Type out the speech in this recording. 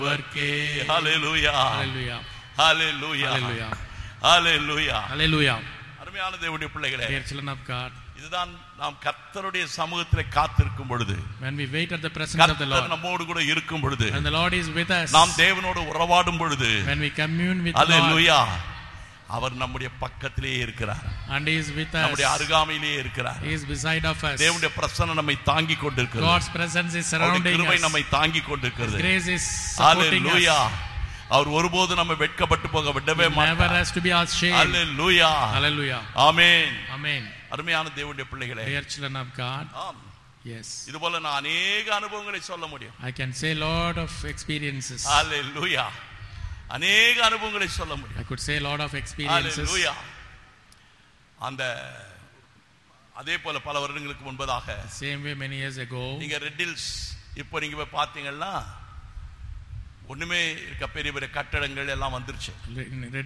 workே ஹalleluya Hallelujah. ஹalleluya Hallelujah. ஹalleluya Hallelujah. அருமையான தேவனுடைய பிள்ளைகளே Dear children of God, இதுதான் நாம் கர்த்தருடைய சமூகத்திலே காத்திருக்கும் பொழுது when we wait at the presence of the கர்த்தர் Lord, நம்மோடு கூட இருக்கும் பொழுது and the Lord is with us, நாம் தேவனோடு உறவாடும் பொழுது when we commune with the Lord, ஹalleluya அவர் நம்முடைய பக்கத்திலேயே இருக்கிறார் and He is with நம்முடைய us, அருகாமையிலேயே இருக்கிறார் He is beside of us. தேவனுடைய பிரசன்னம் நம்மை தாங்கி கொண்டிருக்கிறது God's presence is அவருடைய surrounding கிருபை us. நம்மை தாங்கி கொண்டிருக்கிறது Grace is supporting hallelujah us. அவர் ஒருபோது நம்ம வெட்கப்பட்டு போக விடவே He never மாட்டார் has to be ashamed. Hallelujah Hallelujah. Amen Amen. அருமையான தேவனுடைய பிள்ளைகளே Dear children of God, ஆம் yes, இது போல நான் அநேக அனுபவங்களை சொல்ல முடியும் I can say lot of experiences. ஹalleluya அநேக அனுபவங்களை சொல்ல முடியும் I could say a lot of experiences. ஹalleluya அந்த அதே போல பல வருடங்களுக்கு முன்பதாக Same way many years ago, நீங்க ரெட்டில்ஸ் இப்போ நீங்க போய் பார்த்தீங்கன்னா ஒண்ணுமே இருக்க பெரிய பெரிய கட்டடங்கள் எல்லாம் வந்துருச்சு in